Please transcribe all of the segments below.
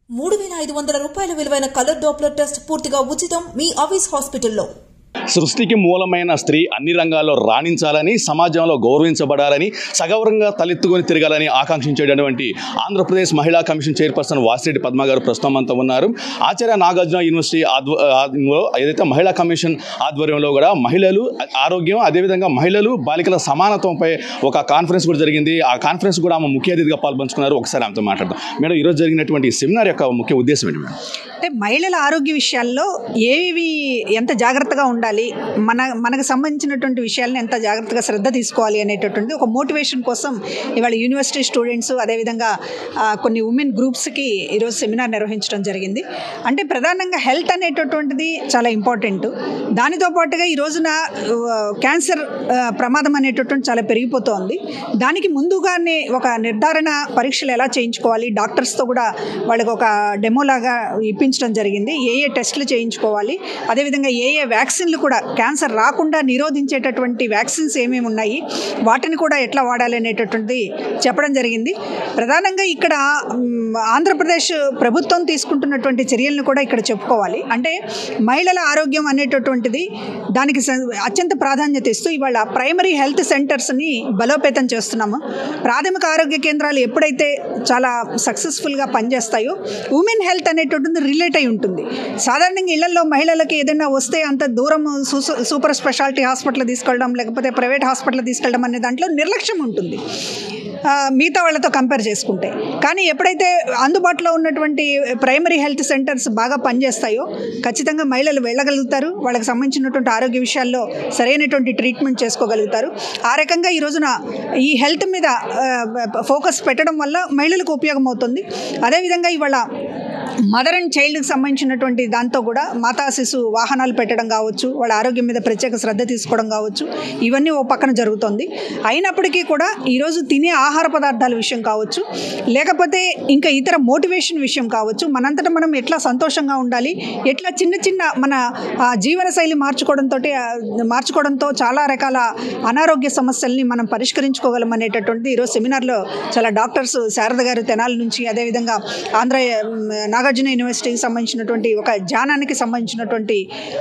మూడు వేల ఐదు వందల రూపాయల విలువైన కలర్ డాప్లర్ టెస్ట్ పూర్తిగా ఉచితం మీ అవిస్ హాస్పిటల్లో సృష్టికి మూలమైన స్త్రీ అన్ని రంగాల్లో రాణించాలని సమాజంలో గౌరవించబడాలని సగౌరవంగా తలెత్తుకొని తిరగాలని ఆకాంక్షించేటటువంటి ఆంధ్రప్రదేశ్ మహిళా కమిషన్ చైర్పర్సన్ వాసిరెడ్డి పద్మ గారు ప్రస్తుతం అంతా ఉన్నారు ఆచార్య నాగార్జున యూనివర్సిటీ ఆధ్వ ఆధ్వర్యంలో ఏదైతే మహిళా కమిషన్ ఆధ్వర్యంలో కూడా మహిళలు ఆరోగ్యం అదేవిధంగా మహిళలు బాలికల సమానత్వంపై ఒక కాన్ఫరెన్స్ కూడా జరిగింది ఆ కాన్ఫరెన్స్ కూడా ఆమె ముఖ్య అతిథిగా పాల్పంచుకున్నారు ఒకసారి ఆమెతో మాట్లాడదాం మేడం ఈరోజు జరిగినటువంటి ఈ సెమినార్ యొక్క ముఖ్య ఉద్దేశం ఏంటి మేడం అంటే మహిళల ఆరోగ్య విషయాల్లో ఏవి ఎంత జాగ్రత్తగా ఉండాలి మన మనకు సంబంధించినటువంటి విషయాలను ఎంత జాగ్రత్తగా శ్రద్ధ తీసుకోవాలి అనేటటువంటి ఒక మోటివేషన్ కోసం ఇవాళ యూనివర్సిటీ స్టూడెంట్స్ అదేవిధంగా ఆ, కొన్ని ఉమెన్ గ్రూప్స్కి ఈరోజు సెమినార్ నిర్వహించడం జరిగింది అంటే ప్రధానంగా హెల్త్ అనేటటువంటిది చాలా ఇంపార్టెంట్ దానితో పాటుగా ఈ రోజున ఆ, క్యాన్సర్ ఆ, ప్రమాదం అనేటటువంటి చాలా పెరిగిపోతోంది దానికి ముందుగానే ఒక నిర్ధారణ పరీక్షలు ఎలా చేయించుకోవాలి డాక్టర్స్తో కూడా వాళ్ళకి ఒక డెమో లాగా ఇప్పించడం జరిగింది ఏ ఏ టెస్టులు చేయించుకోవాలి అదేవిధంగా ఏ ఏ వ్యాక్సిన్లు కూడా క్యాన్సర్ రాకుండా నిరోధించేటటువంటి వ్యాక్సిన్స్ ఏమేమి ఉన్నాయి వాటిని కూడా ఎట్లా వాడాలి అనేటటువంటిది చెప్పడం జరిగింది ప్రధానంగా ఇక్కడ మ్, ఆంధ్రప్రదేశ్ ప్రభుత్వం తీసుకుంటున్నటువంటి చర్యలను కూడా ఇక్కడ చెప్పుకోవాలి అంటే మహిళల ఆరోగ్యం అనేటటువంటిది దానికి స- అత్యంత ప్రాధాన్యత ఇస్తూ ఇవాళ ప్రైమరీ హెల్త్ సెంటర్స్ని బలోపేతం చేస్తున్నాము ప్రాథమిక ఆరోగ్య కేంద్రాలు ఎప్పుడైతే చాలా సక్సెస్ఫుల్గా పనిచేస్తాయో ఉమెన్ హెల్త్ అనేటటువంటి రిలేట్ అయి ఉంటుంది సాధారణంగా ఇళ్లలో మహిళలకి ఏదైనా వస్తే అంత దూరం సూ- సూపర్ స్పెషాలిటీ హాస్పిటల్ తీసుకెళ్ళడం లేకపోతే ప్రైవేట్ హాస్పిటల్ తీసుకెళ్ళడం అనే దాంట్లో నిర్లక్ష్యం ఉంటుంది ఆ, మిగతా వాళ్ళతో కంపేర్ చేసుకుంటే కానీ ఎప్పుడైతే అందుబాటులో ఉన్నటువంటి ప్రైమరీ హెల్త్ సెంటర్స్ బాగా పనిచేస్తాయో ఖచ్చితంగా మహిళలు వెళ్ళగలుగుతారు వాళ్ళకి సంబంధించినటువంటి ఆరోగ్య విషయాల్లో సరైనటువంటి ట్రీట్మెంట్ చేసుకోగలుగుతారు ఆ రకంగా ఈ రోజున ఈ హెల్త్ మీద ఫోకస్ పెట్టడం వల్ల మహిళలకు ఉపయోగం అవుతుంది అదేవిధంగా ఇవాళ మదర్ అండ్ చైల్డ్కి సంబంధించినటువంటి దాంతో కూడా మాతా శిశు వాహనాలు పెట్టడం కావచ్చు వాళ్ళ ఆరోగ్యం మీద ప్రత్యేక శ్రద్ధ తీసుకోవడం కావచ్చు ఇవన్నీ ఓ పక్కన జరుగుతుంది అయినప్పటికీ కూడా ఈరోజు తినే ఆహార పదార్థాల విషయం కావచ్చు లేకపోతే ఇంకా ఇతర మోటివేషన్ విషయం కావచ్చు మనంతటా మనం ఎట్లా సంతోషంగా ఉండాలి ఎట్లా చిన్న చిన్న మన ఆ, జీవన శైలి మార్చుకోవడంతో మార్చుకోవడంతో చాలా రకాల అనారోగ్య సమస్యల్ని మనం పరిష్కరించుకోగలం అనేటటువంటిది ఈరోజు సెమినార్లో చాలా డాక్టర్స్ శారద గారు తెనాలి నుంచి అదేవిధంగా ఆంధ్ర మ్, నాగార్జున యూనివర్సిటీకి సంబంధించినటువంటి ఒక జానానికి సంబంధించినటువంటి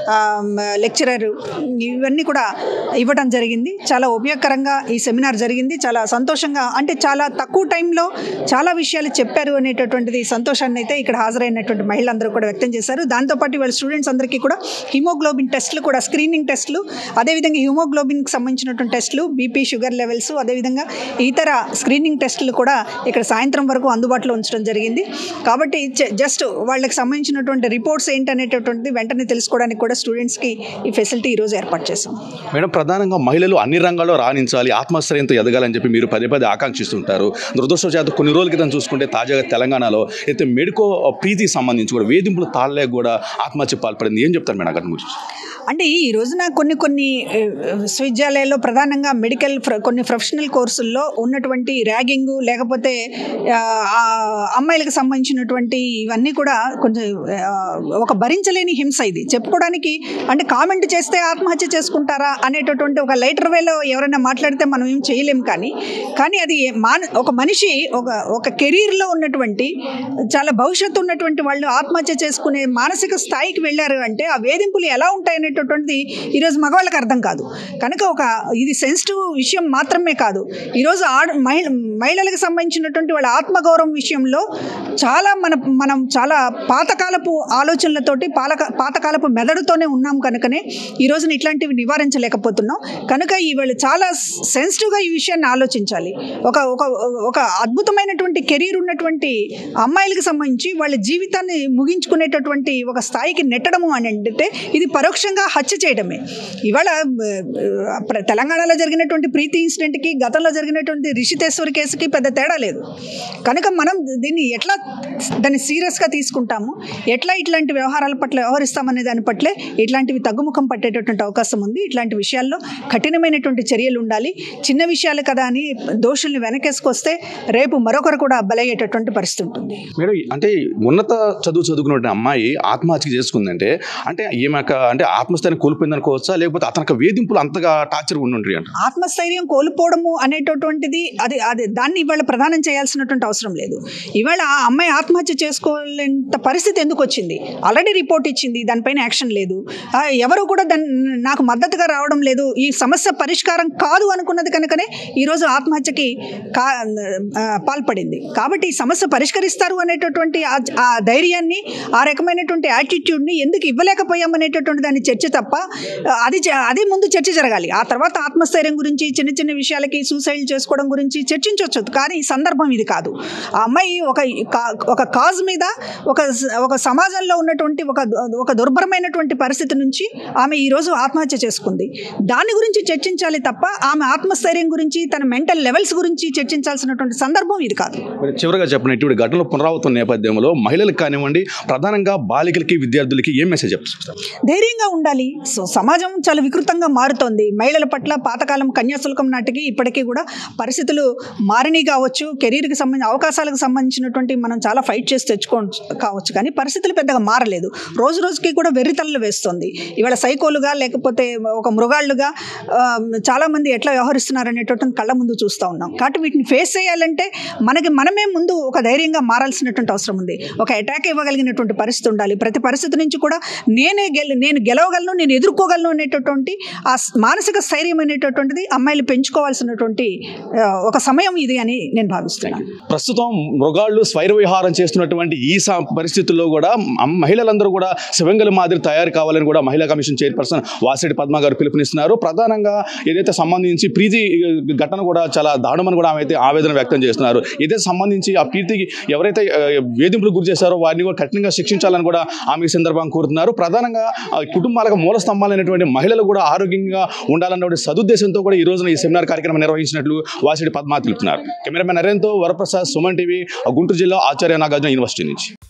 లెక్చరర్ ఇవన్నీ కూడా ఇవ్వడం జరిగింది చాలా ఉపయోగకరంగా ఈ సెమినార్ జరిగింది చాలా సంతోషంగా అంటే చాలా తక్కువ టైంలో చాలా విషయాలు చెప్పారు అనేటటువంటిది సంతోషాన్ని అయితే ఇక్కడ హాజరైనటువంటి మహిళలందరూ కూడా వ్యక్తం చేశారు దాంతోపాటు వాళ్ళ స్టూడెంట్స్ అందరికీ కూడా హిమోగ్లోబిన్ టెస్టులు కూడా స్క్రీనింగ్ టెస్టులు అదేవిధంగా హిమోగ్లోబిన్కి సంబంధించినటువంటి టెస్టులు బీపీ షుగర్ లెవెల్స్ అదేవిధంగా ఇతర స్క్రీనింగ్ టెస్టులు కూడా ఇక్కడ సాయంత్రం వరకు అందుబాటులో ఉంచడం జరిగింది కాబట్టి జ- జస్ట్ వాళ్ళకి సంబంధించినటువంటి రిపోర్ట్స్ ఏంటనేటటువంటిది వెంటనే తెలుసుకోవడానికి కూడా స్టూడెంట్స్కి ఈ ఫెసిలిటీ ఈరోజు ఏర్పాటు చేసాం మేడం ప్రధానంగా మహిళలు అన్ని రంగాల్లో రాణించాలి ఆత్మశ్రయంతో ఎదగాలని చెప్పి మీరు పదే పదే ఆకాంక్షిస్తుంటారు దురదృష్టవశాత్తు కొన్ని రోజుల క్రితం చూసుకుంటే తాజాగా తెలంగాణలో అయితే మెడికో ప్రీతికి సంబంధించి కూడా వేధింపులు తాళలేక కూడా ఆత్మహత్య పాల్పడింది ఏం చెప్తారు మేడం అక్కడ గురించి అంటే ఈ రోజున కొన్ని కొన్ని ఏ, విశ్వవిద్యాలయాల్లో ప్రధానంగా మెడికల్ ప్ర- కొన్ని ప్రొఫెషనల్ కోర్సుల్లో ఉన్నటువంటి ర్యాగింగ్ లేకపోతే ఆ, ఆ అమ్మాయిలకు సంబంధించినటువంటి ఇవన్నీ కూడా కొంచెం ఆ, ఒక భరించలేని హింస ఇది చెప్పుకోవడానికి అంటే కామెంట్ చేస్తే ఆత్మహత్య చేసుకుంటారా అనేటటువంటి ఒక లైటర్ వేలో ఎవరైనా మాట్లాడితే మనం ఏం చేయలేం కానీ కానీ అది మాన ఒక మనిషి ఒక ఒక కెరీర్లో ఉన్నటువంటి చాలా భవిష్యత్తు ఉన్నటువంటి వాళ్ళు ఆత్మహత్య చేసుకునే మానసిక స్థాయికి వెళ్ళారు అంటే ఆ వేధింపులు ఎలా ఉంటాయి అనేటటువంటిది ఈరోజు మగవాళ్ళకి అర్థం కాదు కనుక ఒక ఇది సెన్సిటివ్ విషయం మాత్రమే కాదు ఈరోజు ఆడ మహిళ మహిళలకు సంబంధించినటువంటి వాళ్ళ ఆత్మగౌరవం విషయంలో చాలా మన మనం చాలా పాతకాలపు ఆలోచనలతోటి పాలక పాతకాలపు మెదడుతోనే ఉన్నాం కనుకనే ఈ రోజున ఇట్లాంటివి నివారించలేకపోతున్నాం కనుక ఇవాళ చాలా సెన్సిటివ్గా ఈ విషయాన్ని ఆలోచించాలి ఒక ఒక ఒక అద్భుతమైనటువంటి కెరీర్ ఉన్నటువంటి అమ్మాయిలకు సంబంధించి వాళ్ళ జీవితాన్ని ముగించుకునేటటువంటి ఒక స్థాయికి నెట్టడము అని అంటే ఇది పరోక్షంగా హత్య చేయడమే ఇవాళ ఆ, ప్ర- తెలంగాణలో జరిగినటువంటి ప్రీతి ఇన్సిడెంట్కి గతంలో జరిగినటువంటి రిషితేశ్వరి కేసుకి పెద్ద తేడా లేదు కనుక మనం దీన్ని ఎట్లా దాన్ని సీరియస్గా తీసుకుంటాము ఎట్లా ఇట్లాంటి వ్యవహారాల పట్ల వ్యవహరిస్తామనే దాని పట్లే ఇట్లాంటివి తగ్గుముఖం పట్టేటటువంటి అవకాశం ఉంది ఇట్లాంటి విషయాల్లో కఠినమైనటువంటి చర్యలు ఉండాలి చిన్న విషయాలు కదా అని దోషుల్ని వెనకేసుకొస్తే రేపు మరొకరు కూడా బలయ్యేటటువంటి పరిస్థితి ఉంటుంది మేడం అంటే ఉన్నత చదువు చదువుకున్న అమ్మాయి ఆత్మహత్య చేసుకుందంటే అంటే ఈమె అంటే ఆత్మ ఆత్మస్థైర్యం కోల్పోయింది అనుకోవచ్చా లేకపోతే అతనికి వేధింపులు అంతగా టార్చర్ ఉండి అంట ఆత్మస్థైర్యం కోల్పోవడము అనేటటువంటిది అది అది దాన్ని ఇవాళ ప్రధానం చేయాల్సినటువంటి అవసరం లేదు ఇవాళ ఆ అమ్మాయి ఆత్మహత్య చేసుకోలేంత పరిస్థితి ఎందుకు వచ్చింది ఆల్రెడీ రిపోర్ట్ ఇచ్చింది దానిపైన యాక్షన్ లేదు ఆ, ఎవరు కూడా దాన్ని నాకు మద్దతుగా రావడం లేదు ఈ సమస్య పరిష్కారం కాదు అనుకున్నది కనుకనే ఈరోజు ఆత్మహత్యకి కా ఆ, పాల్పడింది కాబట్టి ఈ సమస్య పరిష్కరిస్తారు అనేటటువంటి ఆ- ఆ ధైర్యాన్ని ఆ రకమైనటువంటి యాటిట్యూడ్ని ఎందుకు ఇవ్వలేకపోయామనేటటువంటి దాని చర్చ తప్ప ఆ, అది చ- అది ముందు చర్చ జరగాలి ఆ తర్వాత ఆత్మస్థైర్యం గురించి చిన్న చిన్న విషయాలకి సూసైడ్ చేసుకోవడం గురించి చర్చించవచ్చు కానీ ఈ సందర్భం ఇది కాదు ఆ అమ్మాయి ఒక కా- ఒక కాజ్ మీద ఒక స- ఒక సమాజంలో ఉన్నటువంటి ఒక దు- ఒక దుర్భరమైనటువంటి పరిస్థితి నుంచి ఆమె ఈరోజు ఆత్మహత్య చేసుకుంది దాని గురించి చర్చించాలి తప్ప ఆమె ఆత్మస్థైర్యం గురించి తన మెంటల్ లెవెల్స్ గురించి చర్చించాల్సినటువంటి సందర్భం ఇది కాదు మరి చివరిగా చెప్పండి ఇటువంటి ఘటనలు పునరావృతం నేపథ్యంలో మహిళలకు కానివ్వండి ప్రధానంగా బాలికలకి విద్యార్థులకి ఏం మెసేజ్ చెప్తారు ధైర్యంగా ఉండాలి సో సమాజం చాలా వికృతంగా మారుతోంది మహిళల పట్ల పాతకాలం కన్యాశుల్కం నాటికి ఇప్పటికీ కూడా పరిస్థితులు మారినవి కావచ్చు కెరీర్కి సంబంధించి అవకాశాలకు సంబంధించినటువంటి మనం చాలా ఫైట్ చేసి తెచ్చుకో కావచ్చు కానీ పరిస్థితులు పెద్దగా మారలేదు రోజు రోజుకి కూడా వెర్రితల్లు వేస్తుంది ఇవాళ సైకోలుగా లేకపోతే ఒక మృగాళ్ళుగా ఆ, చాలామంది ఎట్లా వ్యవహరిస్తున్నారు అనేటటువంటి కళ్ళ ముందు చూస్తూ ఉన్నాం కాబట్టి వీటిని ఫేస్ చేయాలంటే మనకి మనమే ముందు ఒక ధైర్యంగా మారాల్సినటువంటి అవసరం ఉంది ఒక అటాక్ ఇవ్వగలిగినటువంటి పరిస్థితి ఉండాలి ప్రతి పరిస్థితి నుంచి కూడా నేనే గెల నేను గెలవగలను నేను ఎదుర్కోగలను అనేటటువంటి ఆ స్- మానసిక స్థైర్యం అనేటటువంటిది అమ్మాయిలు పెంచుకోవాల్సినటువంటి ఆ, ఒక సమయం ఇది అని నేను భావిస్తున్నాను ప్రస్తుతం మృగాళ్ళు స్వైర విహారం చేస్తున్నటువంటి ఈ సా- పరిస్థితుల్లో కూడా మ- మహిళలందరూ కూడా శివంగల మాదిరి తయారు కావాలని కూడా మహిళా కమిషన్ చైర్పర్సన్ వాసిరెడ్డి పద్మ గారు పిలుపునిస్తున్నారు ప్రధానంగా ఏదైతే సంబంధించి ప్రీతి ఘటన కూడా చాలా దారుణమని కూడా ఆమె అయితే ఆవేదన వ్యక్తం చేస్తున్నారు ఏదైతే సంబంధించి ఆ ప్రీతికి ఎవరైతే ఆ, వేధింపులకు గురి చేశారో వారిని కూడా కఠినంగా శిక్షించాలని కూడా ఆమె ఈ సందర్భంగా కోరుతున్నారు ప్రధానంగా ఆ, కుటుంబాలకు మూల స్తంభాలైనటువంటి మహిళలు కూడా ఆరోగ్యంగా ఉండాలన్నటువంటి సదుద్దేశంతో కూడా ఈ రోజున ఈ సెమినార్ కార్యక్రమం నిర్వహించినట్లు వాసిరెడ్డి పద్మ తెలుపుతున్నారు కెమెరామెన్ నరేంతో వరప్రసాద్ సుమన్ టీవీ గుంటూరు జిల్లా ఆచార్య నాగార్జున యూనివర్సిటీ నుంచి